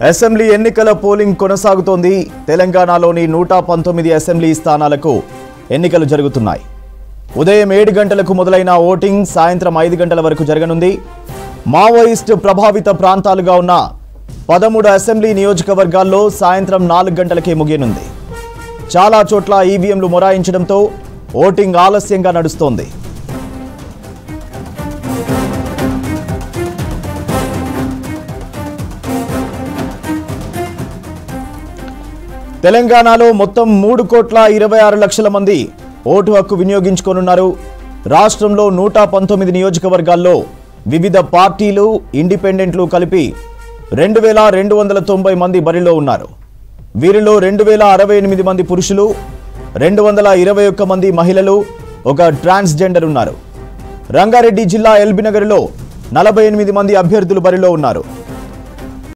assembly ఎన్నికల polling కొనసాగుతోంది తెలంగాణలోని నూట పంతొమ్మిది అసెంబ్లీ స్థానాలకు ఎన్నికలు జరుగుతున్నాయి ఉదయం ఏడు గంటలకు మొదలైన ఓటింగ్ సాయంత్రం ఐదు గంటల వరకు జరగనుంది మావోయిస్ట్ ప్రభావిత ప్రాంతాలుగా ఉన్న పదమూడు అసెంబ్లీ నియోజకవర్గాల్లో సాయంత్రం నాలుగు గంటలకే ముగియనుంది చాలా చోట్ల ఈవీఎంలు మొరాయించడంతో ఓటింగ్ ఆలస్యంగా నడుస్తోంది తెలంగాణలో మొత్తం మూడు కోట్ల ఇరవై ఆరు లక్షల మంది ఓటు హక్కు వినియోగించుకోనున్నారు రాష్ట్రంలో నూట పంతొమ్మిది నియోజకవర్గాల్లో వివిధ పార్టీలు ఇండిపెండెంట్లు కలిపి రెండు వేల రెండు వందల తొంభై మంది బరిలో ఉన్నారు వీరిలో రెండు వేల అరవై ఎనిమిది మంది పురుషులు రెండు వందల ఇరవై ఒక్క మంది మహిళలు ఒక ట్రాన్స్జెండర్ ఉన్నారు రంగారెడ్డి జిల్లా ఎల్బీనగర్లో నలభై ఎనిమిది మంది అభ్యర్థులు బరిలో ఉన్నారు